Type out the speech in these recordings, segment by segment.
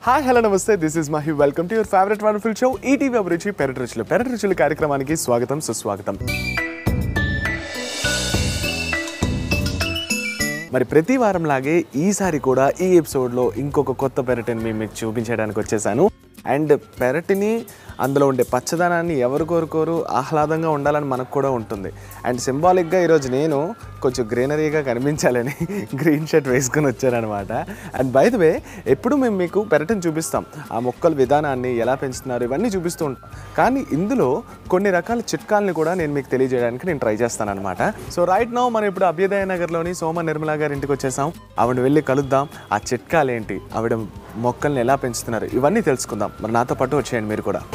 Hi hello నమస్తే this is Mahi welcome to your favourite wonderful show ETV అభిరుచి పెరటి రుచులు పెరటి రుచులు కార్యక్రమానికి స్వాగతం సుస్వాగతం మరి ప్రతి వారం లాగే ఈసారి కూడా ఈ ఎపిసోడ్లో ఇంకొక కొత్త పెరటిని మేము మీకు చూపించడానికి వచ్చేసాను అండ్ పెరటిని అందులో ఉండే పచ్చదనాన్ని ఎవరు కోరుకోరు ఆహ్లాదంగా ఉండాలని మనకు కూడా ఉంటుంది అండ్ సింబాలిక్గా ఈరోజు నేను కొంచెం గ్రీనరీగా కనిపించాలని గ్రీన్ షర్ట్ వేసుకొని వచ్చానమాట అండ్ బై ద వే ఎప్పుడు మేము మీకు పెరటిని చూపిస్తాం ఆ మొక్కల విధానాన్ని ఎలా పెంచుతున్నారు ఇవన్నీ చూపిస్తూ ఉంటాం కానీ ఇందులో కొన్ని రకాల చిట్కాలని కూడా నేను మీకు తెలియజేయడానికి నేను ట్రై చేస్తాను అనమాట సో రైట్ నో మనం ఇప్పుడు అభ్యుదయ నగర్లోని సోమ నిర్మలా గారి ఇంటికి వచ్చేసాం ఆవిడ వెళ్ళి కలుద్దాం ఆ చిట్కాలు ఏంటి ఆవిడ మొక్కల్ని ఎలా పెంచుతున్నారు ఇవన్నీ తెలుసుకుందాం మరి నాతో పాటు వచ్చేయండి మీరు కూడా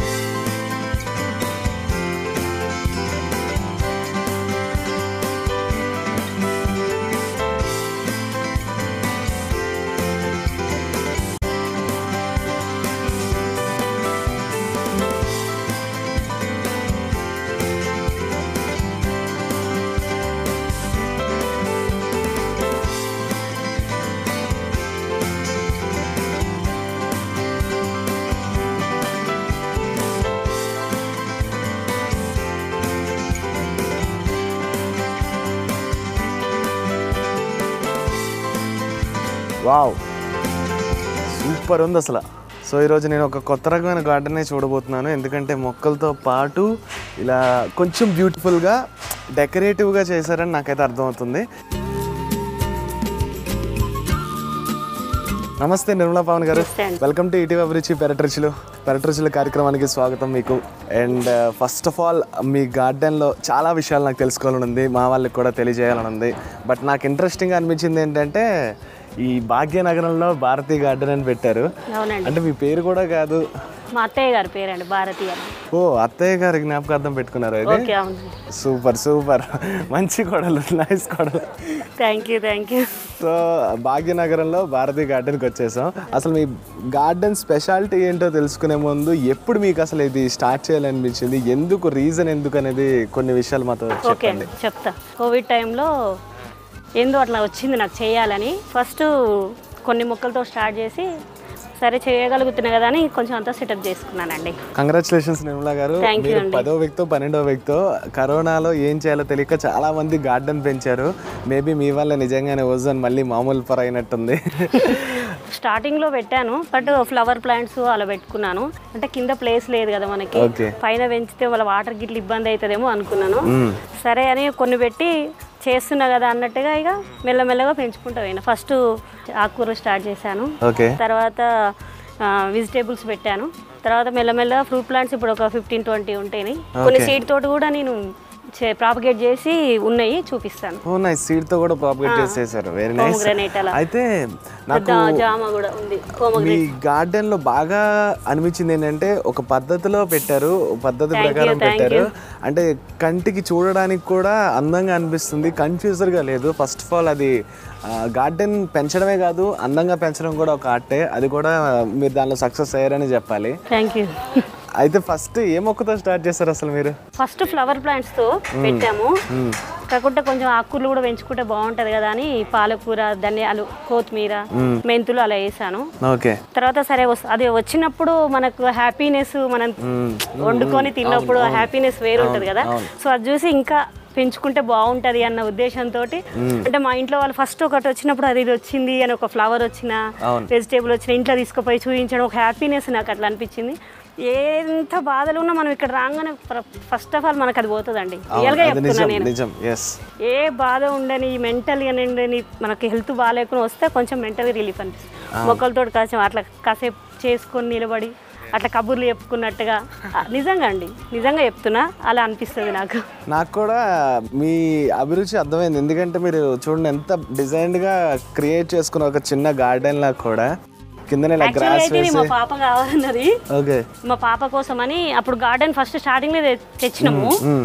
వావ్ సూపర్ ఉంది అసలు సో ఈరోజు నేను ఒక కొత్త రకమైన గార్డెనే చూడబోతున్నాను ఎందుకంటే మొక్కలతో పాటు ఇలా కొంచెం బ్యూటిఫుల్గా డెకరేటివ్గా చేశారని నాకైతే అర్థమవుతుంది నమస్తే నిర్మలా పవన్ గారు నమస్తే అండి. వెల్కమ్ టు ఇటీవీ అభిరుచి పెరటరుచులు పెరటరుచుల కార్యక్రమానికి స్వాగతం మీకు అండ్ ఫస్ట్ ఆఫ్ ఆల్ మీ గార్డెన్లో చాలా విషయాలు నాకు తెలుసుకోవాలని ఉంది మా వాళ్ళకి కూడా తెలియజేయాలని ఉంది బట్ నాకు ఇంట్రెస్టింగ్ అనిపించింది ఏంటంటే ఈ భాగ్యనగరంలో భారతీ గార్డెన్ అని పెట్టారు అవునండి అంటే మీ పేరు కూడా కాదు మా అత్తయ్య గారి పేరండి భారతి అని ఓ అత్తయ్య గారి జ్ఞాపకార్థం పెట్టుకున్నారు అయితే ఓకే అవునండి సూపర్ సూపర్ మంచి కొడలు నైస్ కొడలు thank you thank you so భాగ్యనగరంలో భారతీ గార్డెన్కి వచ్చేసాం అసలు మీ గార్డెన్ స్పెషాలిటీ ఏంటో తెలుసుకునే ముందు ఎప్పుడు మీకు అసలు ఇది స్టార్ట్ చేయాలనిపించింది ఎందుకు రీజన్ ఎందుకు అనేది కొన్ని విషయాలు మాతో ఓకే చెప్పండి అండి చెప్తా కోవిడ్ టైంలో ఏందో అట్లా వచ్చింది నాకు చేయాలని ఫస్ట్ కొన్ని మొక్కలతో స్టార్ట్ చేసి సరే చేయగలుగుతున్నా కదా అని కొంచెం అంతా సెటప్ చేసుకున్నానండి కంగ్రాచులేషన్స్ నిర్మలా గారు Thank you మీరు అండి. పదో వ్యక్తో పన్నెండో వ్యక్తో కరోనాలో ఏం చేయాలో తెలియక చాలా మంది గార్డెన్ పెంచారు మేబీ మీ వల్ల నిజంగానే ఓజోన్ మళ్ళీ మామూలు పర అయినట్టుంది స్టార్టింగ్లో పెట్టాను బట్ ఫ్లవర్ ప్లాంట్స్ అలా పెట్టుకున్నాను అంటే కింద ప్లేస్ లేదు కదా మనకి ఓకే పైన పెంచితే వాళ్ళ వాటర్ గిట్ల ఇబ్బంది అవుతుందేమో అనుకున్నాను సరే అని కొన్ని పెట్టి చేస్తున్నా కదా అన్నట్టుగా ఇక మెల్లమెల్లగా పెంచుకుంటా పోయినా ఫస్ట్ ఆకుకూర స్టార్ట్ చేశాను ఓకే తర్వాత వెజిటేబుల్స్ పెట్టాను తర్వాత మెల్లమెల్లగా ఫ్రూట్ ప్లాంట్స్ ఇప్పుడు ఒక ఫిఫ్టీన్ ట్వంటీ ఉంటాయి కొన్ని సీడ్ తోటి కూడా నేను ప్రాపగేట్ చేసి ఉన్నాయి చూపిస్తాను ఓ నైస్ సీడ్ తో కూడా ప్రాపగేట్ చేసేసారు వెరీ నైస్ Pomegranate అలా. అయితే నాకు దా- జామ కూడా ఉంది మీ గార్డెన్ లో బాగా అనిపించింది ఏంటంటే ఒక పద్ధతిలో పెట్టారు ఒక పద్ధతి ప్రకారం పెట్టారు అంటే కంటికి చూడడానికి కూడా అందంగా అనిపిస్తుంది కన్ఫ్యూజర్ గా లేదు ఫస్ట్ ఆఫ్ ఆల్ అది గార్డెన్ పెంచడమే కాదు అందంగా పెంచడం కూడా ఒక ఆర్టే అది కూడా మీరు దానిలో సక్సెస్ అయ్యారని చెప్పాలి థ్యాంక్ యూ అయితే ఫస్ట్ ఏ మొక్కతో స్టార్ట్ చేస్తారు అసలు మీరు ఫస్ట్ ఫ్లవర్ ప్లాంట్స్ తో పెట్టాము కాకుంటే కొంచెం ఆకుకూరలు కూడా పెంచుకుంటే బాగుంటది కదా అని పాలకూర ధనియాలు కొత్తిమీర మెంతులు అలా వేసాను ఓకే తర్వాత సరే వస్- అది వచ్చినప్పుడు మనకు హ్యాపీనెస్ మనం వండుకొని తిన్నప్పుడు ఆ హ్యాపీనెస్ వేరు ఉంటుంది కదా సో అది చూసి ఇంకా పెంచుకుంటే బాగుంటది అన్న ఉద్దేశంతో అంటే మా ఇంట్లో వాళ్ళు ఫస్ట్ ఒకటి వచ్చినప్పుడు అది ఇది వచ్చింది అని ఒక ఫ్లవర్ వచ్చిన అవును. వెజిటేబుల్ వచ్చిన ఇంట్లో తీసుకుపోయి చూపించడం ఒక హ్యాపీనెస్ నాకు అట్లా అనిపించింది ఎంత బాధలు ఉన్నా మనం ఇక్కడ రాగానే ఫస్ట్ ఆఫ్ ఆల్ మనకు అది పోతుందండి రియల్గా అది చెప్తున్నా నిజం నేను నిజం ఎస్ ఏ బాధ ఉండని మెంటల్ ఉండని మనకి హెల్త్ బాగాలేకుండా వస్తే కొంచెం మెంటల్ రిలీఫ్ అనిపిస్తుంది మొక్కలతో కొంచెం అట్లా కాసేపు చేసుకొని నిలబడి అట్లా కబుర్లు చెప్పుకున్నట్టుగా ఆ, నిజంగా అండి నిజంగా చెప్తున్నా అలా అనిపిస్తుంది నాకు నాకు కూడా మీ అభిరుచి అర్థమైంది ఎందుకంటే మీరు చూడండి ఎంత డిజైన్డ్ గా క్రియేట్ చేసుకున్న ఒక చిన్న గార్డెన్ లా కూడా కిందనే ఇలా యాక్చువల్గా గ్రాస్ అయితే ఇది వేసి మా పాప కావాలన్నది ఓకే మా పాప కోసం అని అప్పుడు గార్డెన్ ఫస్ట్ స్టార్టింగ్ తెచ్చినాము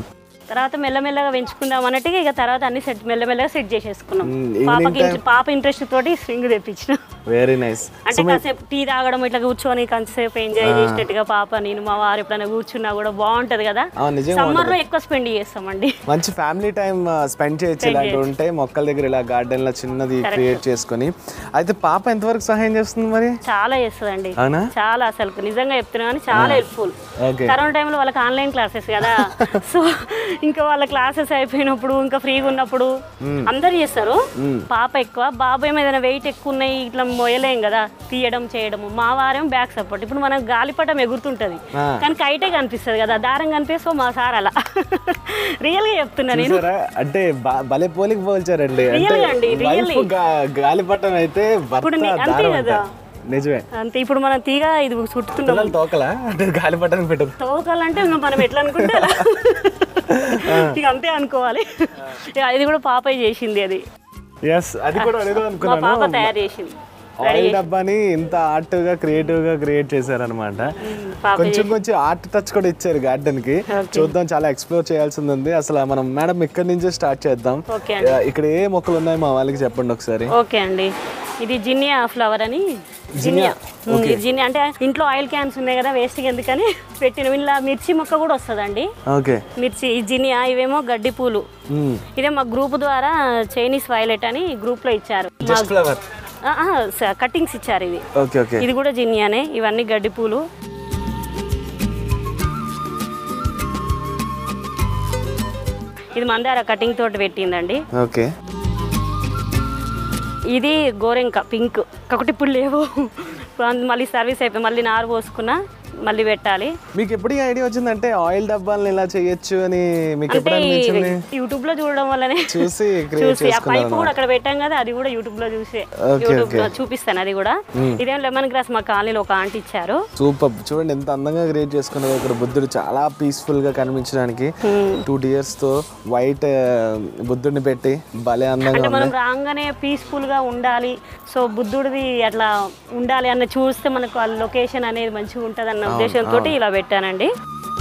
తర్వాత మెల్లమెల్లగా పెంచుకుందాం అన్నట్టుగా ఇక తర్వాత అన్ని సెట్ మెల్లమెల్లగా సెట్ చేసేసుకున్నాం మ్మ్, evening పాపకి ఇంట్రె- పాప ఇంట్రెస్ట్ తోటి స్వింగ్ తెప్పించిన వెరీ నైస్ అంటే కాసేపు టీ తాగడం ఇట్లా కూర్చొని కొంతసేపు ఎంజాయ్ చేసినట్టుగా పాప నేను మా వారు ఎప్పుడైనా కూర్చున్నా కూడా బాగుంటది కదా అవును నిజంగా సమ్మర్ లో ఎక్కువ స్పెండ్ చేస్తామండి మంచి ఫ్యామిలీ టైం స్పెండ్ చేయొచ్చు ఇలాంటి ఉంటే మొక్కల దగ్గర ఇలా గార్డెన్ లో చిన్నది క్రియేట్ చేసుకొని అయితే పాప ఎంతవరకు సహాయం చేస్తుంది మరి చాలా చేస్తుందండి అవునా చాలా అసలు నిజంగా చెప్తున్నా కానీ చాలా హెల్ప్ఫుల్ ఓకే కరోనా టైంలో వాళ్ళకి ఆన్లైన్ క్లాసెస్ కదా సో ఇంకా వాళ్ళ క్లాసెస్ అయిపోయినప్పుడు ఇంకా ఫ్రీగా ఉన్నప్పుడు అందరు చేస్తారు పాప ఎక్కువ బాబు ఏమో ఏదైనా వెయిట్ ఎక్కువ ఉన్నాయి ఇట్లా మొయలేం కదా తీయడం చేయడము మా వారేం బ్యాక్ సపోర్ట్ ఇప్పుడు మనకు గాలిపటం ఎగురుతుంటది ఆ. కానీ కైటే కనిపిస్తుంది కదా దారం కనిపిస్తే మా సార్ అలా రియల్గా చెప్తున్నా నేను చూసారా అంటే బ- భలే పోలికి పోల్చారండి అంటే Really అండి, వైఫ్ really. గాలిపటం అయితే భర్త ఇప్పుడు నీ- అంతే దారం కదా. అంటారు. నిజమే అంతే ఇప్పుడు మనం తీగ ఇది చుట్టుతున్నాం పిల్లలు తోకలా అంటే గాలిపటం పెట్టదు తోకాలంటే ఇంకా మనం ఎట్లా అనుకుంటే అలా ఇక అంతే అనుకోవాలి ఇక ఇది కూడా పాపయ్య చేసింది అది ఎస్ అది కూడా అడుగుదాం మా అనుకున్నాను పాప తయారు చేసింది ఆయిల్ డబ్బాని ఇంత ఆర్ట్ గా క్రియేటివ్ గా క్రియేట్ చేశారనమాట పాప కొంచెం కొంచెం ఆర్ట్ టచ్ కూడా ఇచ్చారు గార్డెన్ కి చూద్దాం చాలా ఎక్స్ప్లోర్ చేయాల్సింది ఉంది అసలు మనం మేడం ఇక్కడి నుంచే స్టార్ట్ చేద్దాం ఓకే ఆ, ఇక్కడ ఏ మొక్కలు ఉన్నాయి మా వాళ్ళకి చెప్పండి ఒకసారి ఓకే అండి ఇది జినియా ఫ్లవర్ అని జినియా ఉమ్, ఇది జినియా అంటే ఇంట్లో ఆయిల్ క్యాన్స్ ఉన్నాయి కదా వేస్ట్ ఎందుకని పెట్టిన ఇలా మిర్చి మొక్క కూడా వస్తుందండి ఓకే మిర్చి ఈ జినియా ఇవేమో గడ్డి పూలు ఇదే మా గ్రూప్ ద్వారా చైనీస్ వైలెట్ అని గ్రూప్ లో ఇచ్చారు జస్ట్ ఫ్లవర్ కట్టింగ్స్ ఇచ్చారు ఇది ఓకే ఓకే ఇది కూడా జినియానే ఇవన్నీ గడ్డి పూలు ఇది మందార కటింగ్ తోటి పెట్టిందండి ఓకే ఇది గోరెంక పింక్ కాకపోతే ఇప్పుడు లేవు మళ్ళీ సర్వీస్ అయిపోయి మళ్ళీ నారు పోసుకున్నా మళ్ళీ పెట్టాలి మీకు ఎప్పుడు ఈ ఐడియా వచ్చిందంటే ఆయిల్ డబ్బాలను ఇలా చేయొచ్చు అని మీకు అంటే ఎప్పుడు అనిపించింది యూట్యూబ్ లో చూడడం వల్లనే చూసి క్రియేట్ చూసి ఆ పైపు చేసుకున్నాను కూడా అక్కడ పెట్టాం కదా అది కూడా యూట్యూబ్ లో చూసే Okay, యూట్యూబ్ లో చూపిస్తాను అది కూడా ఇదేం లెమన్ గ్రాస్ మా కాలనీలో ఒక ఆంటీ ఇచ్చారు సూపర్ చూడండి ఎంత అందంగా క్రియేట్ చేసుకున్నారు ఇక్కడ బుద్ధుడు చాలా పీస్ఫుల్ గా కనిపించడానికి టూ ఇయర్స్ తో వైట్ బుద్ధుడిని పెట్టి భలే అందంగా అంటే ఉంది మనం రాగానే పీస్ఫుల్ గా ఉండాలి సో బుద్ధుడిది అట్లా ఉండాలి అన్న చూస్తే మనకు ఆ లొకేషన్ అనేది మంచిగా ఉంటుంది అన్న ఉద్దేశంతో ఇలా పెట్టానండి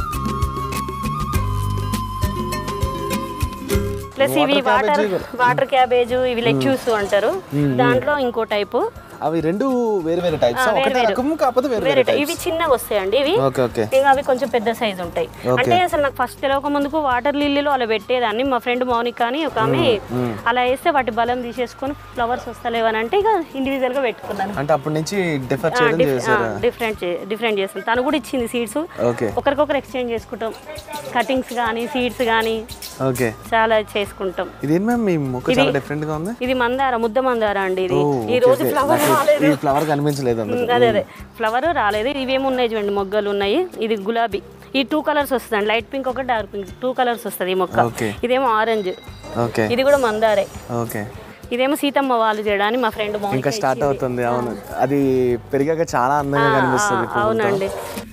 ప్లస్ ఇవి వాటర్ వాటర్ క్యాబేజ్ ఇవి లెచ్యూస్ అంటారు దాంట్లో ఇంకో టైపు అవి రెండు వేరు వేరే టైప్స్ ఒకటే రకం కాకపోతే వేరు వేరే type. ఇవి చిన్నగా వస్తాయండి ఇవి ఓకే ఓకే ఇంకా అవి కొంచెం పెద్ద సైజ్ ఉంటాయి అంటే అసలు నాకు ఫస్ట్ తెలియక ముందుకు వాటర్ లిల్లీలో అలా పెట్టేదాన్ని మా ఫ్రెండ్ మౌనిక అని ఒక ఆమె అలా వేస్తే వాటి బలం తీసేసుకొని ఫ్లవర్స్ వస్తలేవు అని అంటే ఇక ఇండివిజువల్ గా పెట్టుకున్నాను అంటే అప్పటి నుంచి డిఫర్ చేయడం చేశారు డిఫరెంట్ డిఫరెంట్ చేస్తాను తను కూడా ఇచ్చింది సీడ్స్ ఓకే ఒకరికొకరు ఎక్స్చేంజ్ చేసుకుంటాం కటింగ్స్ కానీ సీడ్స్ కానీ ఓకే చాలా చేసుకుంటాం ఇదేంటి మ్యామ్ మీ మొక్క చాలా డిఫరెంట్ గా ఉంది ఇది మందార ముద్ద మందార అండి ఇది ఓ, ఈ ఓకే, రోజు ఓకే. ఫ్లవర్ నాకు రాలేదు ఈ ఫ్లవర్ కనిపించలేదు అందుకు అదే అదే ఫ్లవర్ రాలేదు ఇవేమి ఉన్నాయి చూడండి మొగ్గలు ఉన్నాయి ఇది గులాబీ ఈ టూ కలర్స్ వస్తుంది లైట్ పింక్ ఒకటి డార్క్ పింక్ టూ కలర్స్ వస్తుంది ఈ మొక్క ఓకే ఇదేమో ఆరెంజ్ ఓకే ఇది కూడా మందారే ఓకే ఇదేమో సీతమ్మ వాళ్ళు చేయడానికి మా ఫ్రెండ్ ఇంకా స్టార్ట్ అవుతుంది అవును అది పెరిగాక చాలా అందంగా కనిపిస్తుంది పువ్వుతో. అవునండి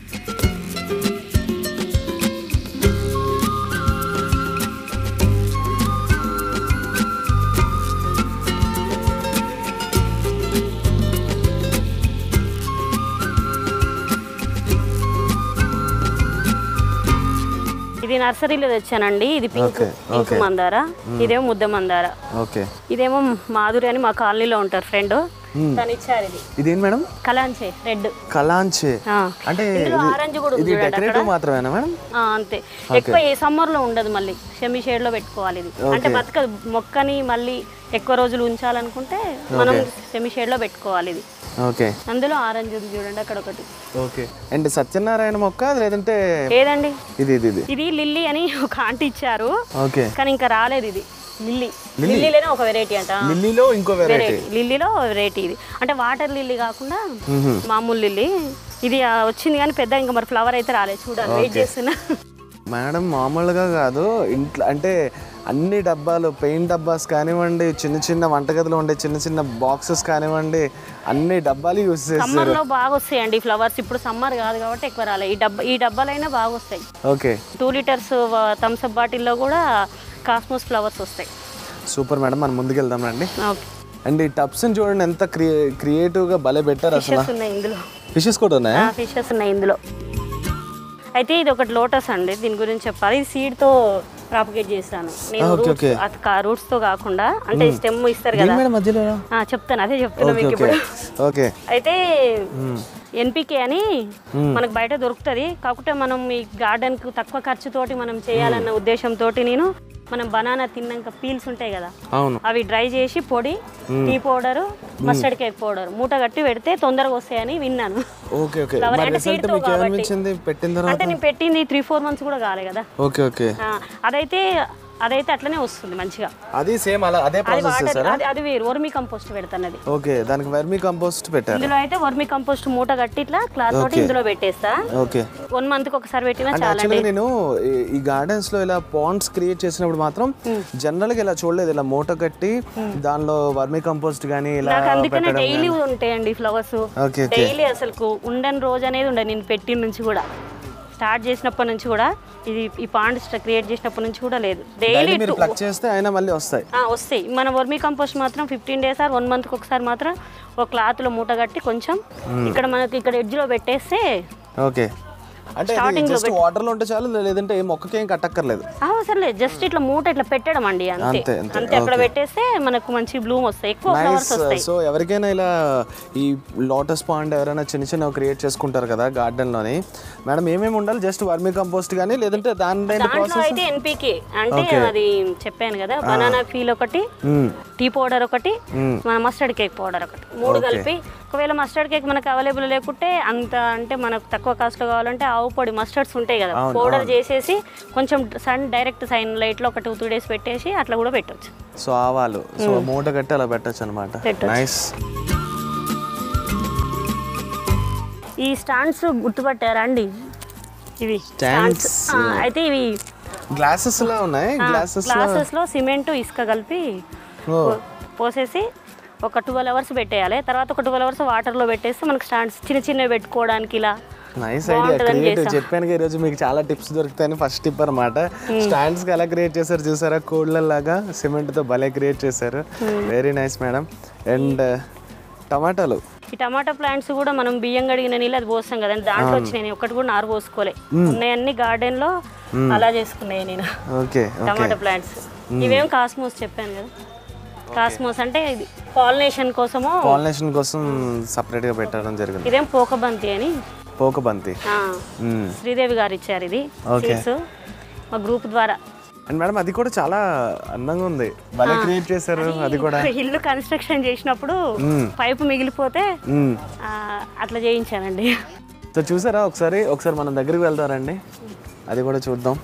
ఇది నర్సరీలో తెచ్చానండి ఇది పింక్ Okay, పింక్ మందార ఇదేమో ముద్ద మందార ఓకే ఇదేమో మాధురి అని మా కాలనీలో ఉంటారు ఫ్రెండ్ తను ఇచ్చారు ఇది ఇదేంటి మేడం కలాంచే రెడ్ కలాంచే అంటే ఇందులో ఇది- ఆరెంజ్ కూడా ఉంది ఇది చూడండి డెకరేటివ్ మాత్రమేనా మేడం అంతే ఎక్కువ ఏ సమ్మర్ లో ఉండదు మళ్ళీ షెమి షేడ్ లో పెట్టుకోవాలి ఇది అంటే బతకదు మొక్కని మళ్ళీ ఎక్కువ రోజులు ఉంచాలనుకుంటే మనం సెమి షేడ్ లో పెట్టుకోవాలి ఇది ఓకే అందులో ఆరెంజ్ ఉంది చూడండి అక్కడ ఒకటి ఓకే అండ్ సత్యనారాయణ మొక్క లేదంటే ఏదండి ఇది ఇది ఇది ఇది లిల్లీ అని ఒక ఆంటీ ఇచ్చారు ఓకే కానీ ఇంకా రాలేదు ఇది లిల్లీ లిల్లీలోనే ఒక వెరైటీ అంట లిల్లీలో ఇంకో వెరైటీ వెరైటీ లిల్లీలో వెరైటీ ఇది అంటే వాటర్ లిల్లీ కాకుండా మామూలు లిల్లీ ఇది ఆ, వచ్చింది కానీ పెద్ద ఇంకా మరి ఫ్లవర్ అయితే రాలేదు చూడాలి వెయిట్ చేస్తున్నా మేడం మామూలుగా కాదు ఇంట్లో అంటే అన్ని డబ్బాలు పెయింట్ డబ్బాస్ కానివ్వండి చిన్న చిన్న వంటగదిలో ఉండే చిన్న చిన్న బాక్సెస్ కానివ్వండి అన్ని డబ్బాలు యూస్ చేస్తారు సమ్మర్ లో బాగా వస్తాయండి ఫ్లవర్స్ ఇప్పుడు సమ్మర్ కాదు కాబట్టి ఎక్కువ రాలేదు ఈ డబ్బా ఈ డబ్బాలైనా బాగా వస్తాయి ఓకే టూ లీటర్స్ థమ్స్అప్ బాటిల్లో కూడా కాస్మోస్ ఫ్లవర్స్ వస్తాయి సూపర్ మేడం మనం ముందుకెళ్దాం రండి ఓకే అండ్ ఈ టబ్స్ని చూడండి ఎంత క్రియే క్రియేటివ్గా భలే పెట్టారు అసలు ఫిషెస్ ఉన్నాయి ఇందులో ఫిషెస్ కూడా ఉన్నాయా ఫిషెస్ ఉన్నాయి ఇందులో అయితే ఇది ఒకటి లోటస్ అండి దీని గురించి చెప్పాలి ఇది సీడ్తో ప్రాపగేట్ చేస్తాను నేను ఓకే, రూట్స్ ఓకే. అది రూట్స్ తో కాకుండా అంటే స్టెమ్ ఇస్తారు ఏం కదా మేడం మధ్యలో ఆ, చెప్తాను అదే చెప్తున్నా ఓకే మీకు ఓకే ఇప్పుడు ఓకే అయితే ఎన్పికే అని మనకు బయట దొరుకుతుంది కాకపోతే మనం ఈ గార్డెన్ కు తక్కువ ఖర్చుతోటి మనం చేయాలన్న ఉద్దేశంతో నేను మనం బనానా తిన్నాక పీల్స్ ఉంటాయి కదా అవును అవి డ్రై చేసి పొడి tea powder mustard cake powder మూట కట్టి పెడితే తొందరగా వస్తాయని విన్నాను ఓకే ఓకే Flower మరి అంటే రిజల్ట్ seed తో మీకు కాబట్టి. ఏమనిపించింది పెట్టిన తర్వాత అంటే నేను పెట్టింది త్రీ ఫోర్ మంత్స్ కూడా కాలే కదా ఓకే ఓకే ఆ, అదైతే అదైతే అట్లనే వస్తుంది మంచిగా అది సేమ్ అలా అదే అది ప్రాసెస్ వాటర్ చేస్తారా అది అది వేరు వర్మి కంపోస్ట్ పెడతాను అది ఓకే దానికి వర్మీ కంపోస్ట్ పెట్టారు ఇందులో అయితే వర్మి కంపోస్ట్ మూట కట్టి ఇట్లా క్లాత్ తోటి ఇందులో పెట్టేస్తా ఓకే వన్ మంత్ కి ఒకసారి పెట్టినా అంటే చాలా యాక్చువల్గా నేను ఈ- ఈ గardens లో ఇలా పాండ్స్ క్రియేట్ చేసినప్పుడు మాత్రం జనరల్ గా ఇలా చూడలేదు ఇలా మూట కట్టి దానిలో వర్మీ కంపోస్ట్ కానీ ఇలా నాకు అందుకనే పెట్టడం డైలీ ఉంటాయండి ఫ్లవర్స్ ఓకే ఓకే డైలీ అసలు ఉండని రోజు అనేది ఉండదు నేను పెట్టిన నుంచి కూడా స్టార్ట్ చేసినప్పటి నుంచి కూడా ఇది ఈ పాండ్ క్రియేట్ చేసినప్పటి నుంచి కూడా లేదు డైలీ డైలీ మీరు ప్లగ్ చేస్తే అయినా మళ్ళీ వస్తాయి వస్తాయి మన వర్మీ కంపోస్ట్ మాత్రం ఫిఫ్టీన్ డేస్ ఆర్ వన్ మంత్కి ఒకసారి మాత్రం ఒక క్లాత్లో మూట కట్టి కొంచెం ఇక్కడ మనకి ఇక్కడ ఎడ్జ్లో పెట్టేస్తే ఓకే అంటే Starting లో జస్ట్ వాటర్ లో ఉంటే చాలు లేదంటే ఏ మొక్కకి ఏం కట్టక్కర్లేదు అవసరం లేదు జస్ట్ ఇట్లా మూట ఇట్లా పెట్టడం అండి అంతే అంతే, అంతే. అంతే అక్కడ పెట్టేస్తే మనకు మంచి బ్లూమ్ వస్తాయి ఎక్కువ ఫ్లవర్స్ వస్తాయి సో ఎవరికైనా ఇలా ఈ లోటస్ పాండ్ ఎవరైనా చిన్న చిన్న క్రియేట్ చేసుకుంటారు కదా గార్డెన్ లోని మేడం ఏమేమి ఉండాలి జస్ట్ వర్మీ కంపోస్ట్ కానీ లేదంటే దాని దాంట్లో అయితే ఎన్పికే అంటే అది చెప్పాను కదా బనానా ఫీల్ ఒకటి టీ పౌడర్ ఒకటి మన మస్టర్డ్ కేక్ పౌడర్ ఒకటి మూడు కలిపి ఒకవేళ మస్టర్డ్ కేక్ మనకు అవైలబుల్ లేకుంటే అంత అంటే మనకు తక్కువ కాస్ట్ లో కావాలంటే ఆవు పొడి మస్టర్డ్స్ ఉంటాయి కదా పౌడర్ చేసేసి కొంచెం సన్ డైరెక్ట్ సైన్ లైట్ లో ఒక టూ త్రీ డేస్ పెట్టేసి అట్లా కూడా పెట్టొచ్చు సో ఆవాలు సో మూట కట్టి అలా పెట్టచ్చు అనమాట పెట్టొచ్చు. నైస్ ఈ స్టాండ్స్ గుర్తుపట్టారా అండి ఇవి Stands. ఆ, అయితే ఇవి గ్లాసెస్ లా ఉన్నాయి గ్లాసెస్ గ్లాసెస్ లో సిమెంట్ ఇసుక కలిపి ఓ పోసేసి ఒక ట్వెల్వ్ అవర్స్ పెట్టేయాలి తర్వాత ఒక ట్వెల్వ్ అవర్స్ వాటర్లో పెట్టేస్తే మనకి స్టాండ్స్ చిన్న చిన్నవి పెట్టుకోవడానికి ఇలా నైస్ ఐడియా బాగుంటుందని క్రియేటివ్ చేసా. చెప్పాను ఈ రోజు మీకు చాలా టిప్స్ దొరుకుతాయని ఫస్ట్ టిప్ అనమాట స్టాండ్స్ కి ఎలా క్రియేట్ చేశారు చూసారా కోళ్ళలాగా సిమెంట్ తో భలే క్రియేట్ చేశారు వెరీ నైస్ మేడం అండ్ టమాటాలు ఈ టమాటా ప్లాంట్స్ కూడా మనం బియ్యం కడిగిన నీళ్ళు అది పోస్తాం కదండి దాంట్లో వచ్చినాయి నేను ఒకటి కూడా నారు పోసుకోలే ఉన్నాయన్నీ గార్డెన్ లో అలా చేసుకున్నాయి నేను ఓకే టమాటా ప్లాంట్స్ ఇవేం కాస్మోస్ చెప్పాను కదా కాస్మోస్ అంటే ఇది పాలినేషన్ కోసము పాలినేషన్ కోసం సపరేట్ గా పెట్టడం జరిగింది ఇదేం పోకబంతి అని పోకబంతి ఆ, మ్మ్. శ్రీదేవి గారు ఇచ్చారు ఇది Okay. సీడ్స్ మా గ్రూప్ ద్వారా అండ్ మేడం అది కూడా చాలా అందంగా ఉంది భలే క్రియేట్ చేశారు అది కూడా ఇల్లు కన్స్ట్రక్షన్ చేసినప్పుడు పైపు మిగిలిపోతే మ్మ్. ఆ, అట్లా చేయించానండి సో చూసారా ఒకసారి ఒకసారి మనం దగ్గరికి వెళ్తారండి అది కూడా చూద్దాం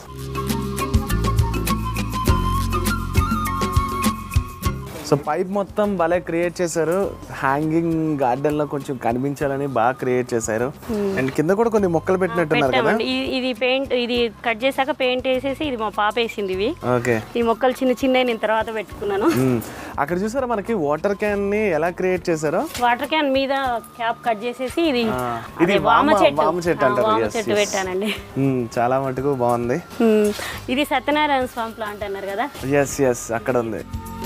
సో పైప్ మొత్తం భలే క్రియేట్ చేశారు హ్యాంగింగ్ గార్డెన్ లో కొంచెం కనిపించాలని బాగా క్రియేట్ చేశారు అండ్ కింద కూడా కొన్ని మొక్కలు పెట్టినట్టున్నారు కదా పెట్టామండి ఇది- ఇది పెయింట్ ఇది కట్ చేశాక పెయింట్ వేసేసి ఇది మా పాప వేసింది ఇవి ఓకే ఈ మొక్కలు చిన్న చిన్నవి నేను తర్వాత పెట్టుకున్నాను అక్కడ చూసారా మనకి వాటర్ క్యాన్ ని ఎలా క్రియేట్ చేశారో వాటర్ క్యాన్ మీద క్యాప్ కట్ చేసేసి ఇది ఇది అదే వామ వామ- చెట్టు వామ చెట్టు ఆ, అంటారు. వామ Yes, చెట్టు yes. పెట్టానండి మ్మ్, చాలా మటుకు బాగుంది ఉమ్, ఇది సత్యనారాయణ స్వామి ప్లాంట్ అన్నారు కదా ఎస్ ఎస్ అక్కడ ఉంది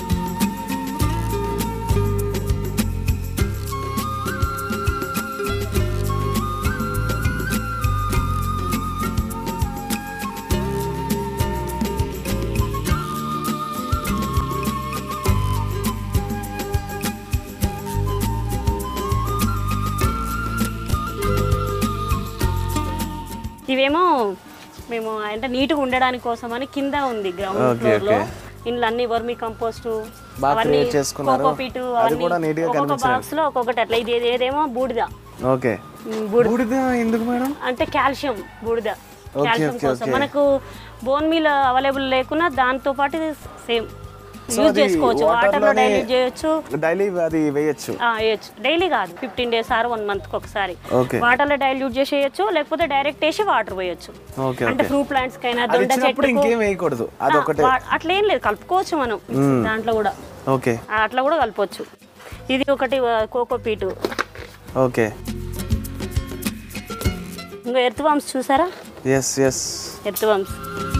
ఇవేమో మేము అంటే నీట్గా ఉండడానికి కోసమని కింద ఉంది గ్రౌండ్ Okay, ఫ్లోర్ లో okay. ఇంట్లో అన్ని వర్మి కంపోస్ట్ బాగా create చేసుకున్నారు. కోకోపీట్ అది కూడా neat గా ఒక్కొక్క బాక్స్ లో ఒక్కొక్కటి అట్లా ఇది ఇది ఏదేమో బూడిద ఓకే ఉమ్, బూడిద బూడిద ఎందుకు మేడం అంటే కాల్షియం బూడిద Okay, కాల్షియం okay, కోసం okay. మనకు బోన్ మీల్ అవైలబుల్ లేకున్నా దాంతో పాటు సేమ్ So యూజ్ అది చేసుకోవచ్చు water వాటర్ లో లోనే- డైల్యూట్ చేయొచ్చు డైలీ అది వేయచ్చు ఆ, వేయచ్చు డైలీ కాదు fifteen days or one month కి ఒకసారి ఓకే వాటర్ లో డైల్యూట్ చేసేయచ్చు లేకపోతే డైరెక్ట్ వేసి వాటర్ పోయొచ్చు ఓకే అంటే ఓకే ఫ్రూట్ ప్లాంట్స్ కైనా అది దొండ ఇచ్చినప్పుడు చెట్టుకు ఇంకేం వేయకూడదు అదొకటే వా- అట్లా ఏం లేదు కలుపుకోవచ్చు మనం దాంట్లో కూడా ఓకే ఆ, అట్లా కూడా కలపవచ్చు ఇది ఒకటి కోకో పీటు ఓకే ఇంకా ఎర్త్ వామ్స్ చూసారా yes yes earth worms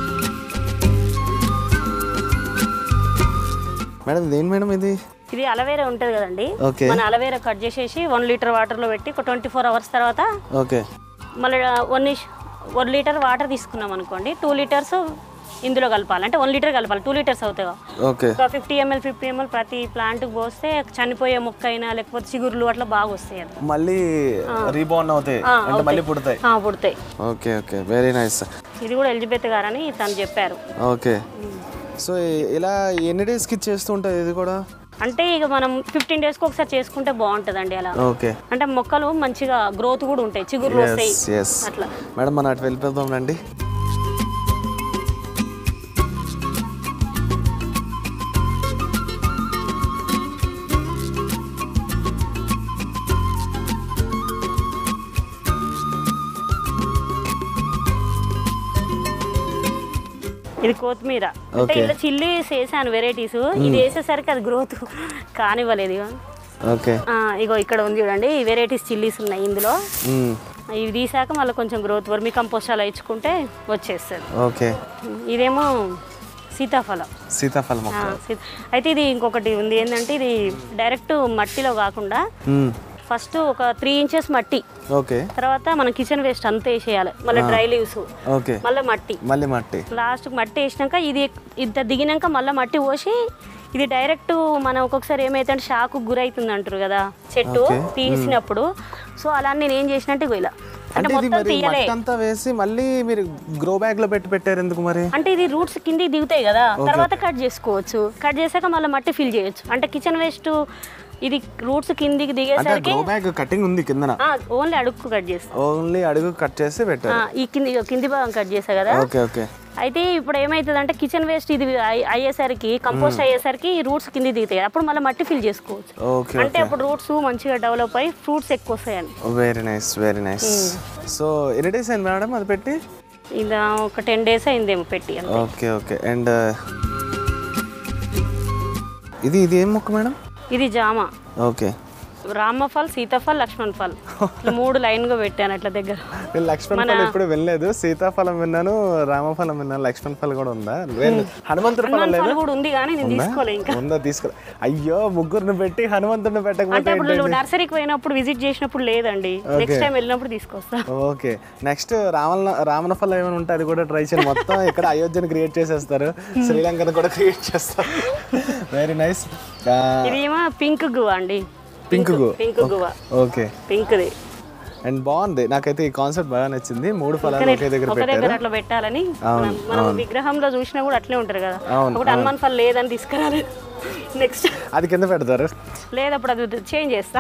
madam ఇదేం మేడం ఇది ఇది అలవేరా ఉంటుంది కదండి ఓకే మన అలవేరా కట్ చేసేసి వన్ లీటర్ వాటర్లో పెట్టి ఒక ట్వంటీ ఫోర్ అవర్స్ తర్వాత ఓకే మళ్ళీ వన్ వన్ లీటర్ వాటర్ తీసుకున్నాం అనుకోండి టూ లీటర్స్ ఇందులో కలపాలి అంటే వన్ లీటర్ కలపాలి టూ లీటర్స్ అవుతాయి కదా. ఓకే ఒక ఫిఫ్టీ ఎంఎల్ ఫిఫ్టీ ఎంఎల్ ప్రతి ప్లాంట్కి పోస్తే చనిపోయే మొక్క అయినా లేకపోతే చిగుర్లు అట్లా బాగా వస్తాయి అది మళ్ళీ రీబౌండ్ అవుతాయి ఆ, అంటే మళ్ళీ పుడతాయి ఆ, పుడతాయి ఓకే ఓకే వెరీ నైస్ ఇది కూడా ఎలిజబెత్ గారని తను చెప్పారు ఓకే సో ఇలా ఎన్ని డేస్కి ఇచ్చేస్తూ ఉంటుంది ఇది కూడా అంటే ఇక మనం ఫిఫ్టీన్ డేస్కి ఒకసారి చేసుకుంటే బాగుంటుందండి అలా ఓకే అంటే మొక్కలు మంచిగా గ్రోత్ కూడా ఉంటాయి చిగుర్లు వస్తాయి ఎస్ ఎస్ అట్లా మేడం మనం అటు వెళ్ళిపోదాం రండి ఇది కొత్తిమీర అంటే Okay. ఇలా చిల్లీస్ వేసాను వెరైటీస్ ఇది వేసేసరికి అది గ్రోత్ కానివ్వలేదు ఇగో. ఓకే ఆ, ఇగో ఇక్కడ ఉంది చూడండి ఈ వెరైటీస్ చిల్లీస్ ఉన్నాయి ఇందులో మ్మ్. ఇవి తీసాక మళ్ళీ కొంచెం గ్రోత్ వర్మి కంపోస్ట్ అలా ఇచ్చుకుంటే వచ్చేస్తుంది ఓకే ఇదేమో సీతాఫలం సీతాఫలం ఆ, మొక్క సీ- అయితే ఇది ఇంకొకటి ఉంది ఏంటంటే ఇది డైరెక్ట్ మట్టిలో కాకుండా మ్మ్. ఫస్ట్ ఒక త్రీ ఇంచెస్ మట్టి ఓకే తర్వాత మనం కిచెన్ వేస్ట్ అంతా వేసేయాలి మళ్ళీ డ్రై లీవ్స్ ఓకే మళ్ళీ మట్టి మళ్ళీ మట్టి లాస్ట్ మట్టి వేసినాక ఇది ఇంత దిగినాక మళ్ళీ మట్టి పోసి ఇది డైరెక్ట్ మనం ఒక్కొక్కసారి ఏమైతే షాకు గురైతుంది అంటారు కదా చెట్టు Okay. తీసినప్పుడు సో అలా నేను ఏం చేసినట్టు ఇగో ఇలా అంటే అంటే ఇది మొత్తం మరి తీయలే మట్టి అంతా వేసి మళ్ళీ మీరు గ్రో బ్యాగ్ లో పెట్టి పెట్టారు ఎందుకు మరి అంటే ఇది రూట్స్ కింది దిగుతాయి కదా తర్వాత కట్ చేసుకోవచ్చు కట్ చేసాక మళ్ళీ మట్టి ఫిల్ చేయొచ్చు అంటే కిచెన్ వేస్ట్ ఇది రూట్స్ కిందికి అంటే దిగేసరికి గ్రో బ్యాగ్ కటింగ్ ఉంది కిందన ఓన్లీ అడుక్కు కట్ చేస్తాం ఓన్లీ అడుగు కట్ చేసి పెట్టారు ఆ, ఈ కింది కింది భాగం కట్ చేసా కదా ఓకే ఓకే అయితే ఇప్పుడు ఏమవుతుంది అంటే కిచెన్ వేస్ట్ ఇది అయ్- అయ్యేసరికి కంపోస్ట్ అయ్యేసరికి ఈ రూట్స్ కింది దిగుతాయి అప్పుడు మళ్ళీ మట్టి ఫిల్ చేసుకోవచ్చు ఓకే అంటే అప్పుడు రూట్స్ మంచిగా డెవలప్ అయ్యి ఫ్రూట్స్ ఎక్కువ వస్తాయండి very nice very nice so ఎన్ని డేస్ అయింది మేడం అది పెట్టి ఇది ఒక టెన్ డేస్ అయిందేమో పెట్టి అంతే. ఓకే ఓకే అండ్ ఇది ఇది ఏం మొక్క మేడం ఇది జామ ఓకే రామఫల్ సీతాఫల్ లక్ష్మణ్ ఫల్ ఇట్లా మూడు లైన్ గా పెట్టాను అట్లా దగ్గర నేను లక్ష్మణ్ ఫలం ఎప్పుడు వినలేదు సీతాఫలం విన్నాను రామఫలం విన్నాను లక్ష్మణ్ ఫలం కూడా ఉందా లేదు హనుమంతుడి ఫలం హనుమాన్ లేదు ఫల్ కూడా ఉంది కానీ నేను తీసుకోలే ఇంకా ఉందా తీసుకో అయ్యో ముగ్గురిని పెట్టి హనుమంతుడిని అంటే పెట్టకపోతే అప్పుడు నువ్వు నర్సరీకి పోయినప్పుడు విజిట్ చేసినప్పుడు లేదండి నెక్స్ట్ టైం వెళ్ళినప్పుడు తీసుకొస్తా ఓకే నెక్స్ట్ రావణ రావణ ఫలం ఏమైనా ఉంటే అది కూడా ట్రై చేయండి మొత్తం ఇక్కడ అయోధ్యను క్రియేట్ చేసేస్తారు శ్రీలంకను కూడా క్రియేట్ చేస్తారు వెరీ నైస్ ఇది ఏమో పింక్ గువ అండి పింక్ గు పింక్ గువ ఓకే పింక్ది అండ్ బాగుంది నాకైతే ఈ కాన్సెప్ట్ బాగా నచ్చింది మూడు ఫలాలు ఒకే దగ్గర ఒక దగ్గర పెట్టారు అట్లా పెట్టాలని మనం- మనం విగ్రహంలో చూసినా కూడా అట్లే ఉంటారు కదా అవును, ఒకటి హనుమాన్ ఫల్ లేదని తీసుకురాలేదు నెక్స్ట్ అది కింద పెడతారు లేదు అప్పుడు అది చేంజ్ చేస్తా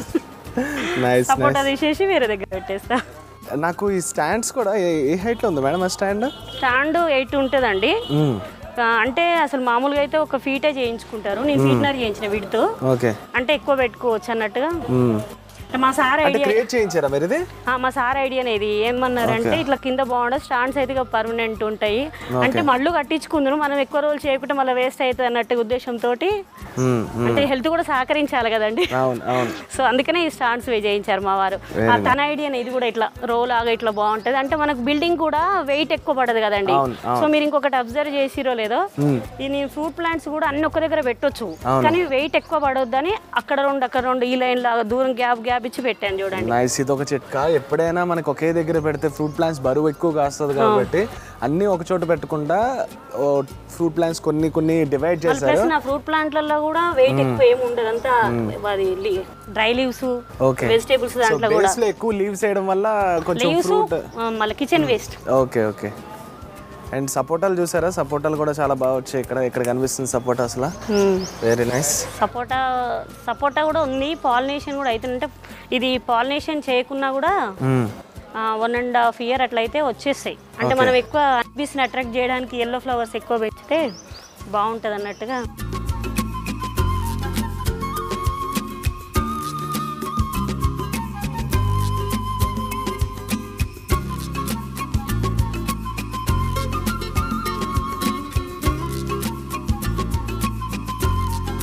నైస్ సపోర్ట్ అది తీసేసి వేరే దగ్గర పెట్టేస్తా నాకు ఈ స్టాండ్స్ కూడా ఏ- ఏ హైట్లో ఉంది మేడం ఆ స్టాండ్ స్టాండ్ ఎయిట్ ఉంటుందండి ఆ, అంటే అసలు మామూలుగా అయితే ఒక ఫీటే చేయించుకుంటారు నేను ఫీట్నర్ చేయించిన వీటితో ఓకే అంటే ఎక్కువ పెట్టుకోవచ్చు అన్నట్టుగా అంటే మా సార్ అంటే ఐడియా క్రియేట్ చేయించారా మీరు ఇది ఆ, మా సార్ ఐడియా అనేది ఏమన్నారంటే ఇట్లా కింద బాగుండదు స్టాండ్స్ అయితే పర్మనెంట్ ఉంటాయి అంటే మళ్ళు కట్టించుకుందరు మనం ఎక్కువ రోజులు చేయకుంటే మళ్ళీ వేస్ట్ అవుతుంది అన్నట్టు ఉద్దేశంతో మ్మ్, మ్మ్. అంటే హెల్త్ కూడా సహకరించాలి కదండి అవును అవును సో అందుకనే ఈ స్టాండ్స్ వే చేయించారు మా వారు ఆ, తన ఐడియా ఇది కూడా ఇట్లా రో లాగా ఇట్లా బాగుంటది అంటే మనకు బిల్డింగ్ కూడా వెయిట్ ఎక్కువ పడదు కదండి అవును, సో మీరు ఇంకొకటి అబ్జర్వ్ చేసిరో లేదో ఈ నేను ఫ్రూట్ ప్లాంట్స్ కూడా అన్ని ఒక దగ్గర పెట్టొచ్చు కానీ వెయిట్ ఎక్కువ పడొద్దని అక్కడ రెండు అక్కడ రెండు ఈ లైన్ లాగా దూరం గ్యాప్ గ్యాప్ ఇచ్చి పెట్టాను చూడండి నైస్ ఇది ఒక చిట్కా ఎప్పుడైనా మనకి ఒకే దగ్గర పెడితే ఫ్రూట్ ప్లాంట్స్ బరువు ఎక్కువ కాస్తుంది కాబట్టి అన్నీ ఒక చోట పెట్టకుండా ఫ్రూట్ ప్లాంట్స్ కొన్ని కొన్ని డివైడ్ చేశారు ప్లస్ నా ఫ్రూట్ ప్లాంట్లలో కూడా వెయిట్ ఎక్కువ ఏమి ఉండదు అంతా అది dry leaves okay vegetables so దాంట్లో కూడా బేస్ లో ఎక్కువ లీవ్స్ వేయడం వల్ల కొంచెం లీవ్స్ ఫ్రూట్ మళ్ళీ kitchen waste okay okay and సపోటాలు చూసారా సపోటాలు కూడా చాలా బాగా వచ్చాయి ఇక్కడ ఇక్కడ కనిపిస్తుంది సపోటా అసలు వెరీ నైస్ సపోటా సపోటా కూడా ఉంది పాలినేషన్ కూడా అవుతుందంటే ఇది పాలినేషన్ చేయకున్నా కూడా వన్ అండ్ హాఫ్ ఇయర్ అట్లయితే వచ్చేస్తాయి అంటే మనం ఎక్కువ అనిపిస్ని అట్రాక్ట్ చేయడానికి ఎల్లో ఫ్లవర్స్ ఎక్కువ పెంచితే బాగుంటుంది అన్నట్టుగా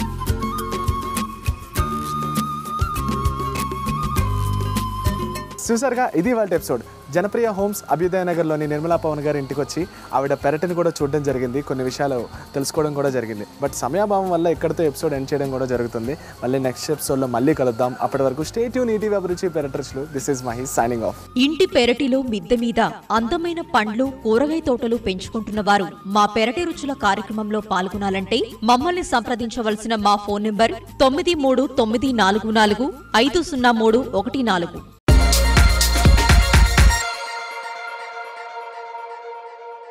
సో చూసారుగా ఇది వాళ్ళ ఎపిసోడ్ జనప్రియ హోమ్స్ అభ్యుదయ నగర్లోని నిర్మలా పవన్ గారి ఇంటికి వచ్చి ఆవిడ పెరటిని కూడా చూడడం జరిగింది కొన్ని విషయాలు తెలుసుకోవడం కూడా జరిగింది బట్ సమయాభావం వల్ల ఇక్కడితో ఎపిసోడ్ ఎండ్ చేయడం కూడా జరుగుతుంది మళ్ళీ నెక్స్ట్ ఎపిసోడ్లో మళ్ళీ కలుద్దాం అప్పటి వరకు స్టే ట్యూన్ ఈటీవీ అభిరుచి పెరటర్స్లు this is Mahi signing off ఇంటి పెరటిలో మిద్దె మీద అందమైన పండ్లు కూరగాయ తోటలు పెంచుకుంటున్న వారు మా పెరటి రుచుల కార్యక్రమంలో పాల్గొనాలంటే మమ్మల్ని సంప్రదించవలసిన మా ఫోన్ నంబర్ తొమ్మిది మూడు తొమ్మిది నాలుగు నాలుగు ఐదు సున్నా మూడు ఒకటి నాలుగు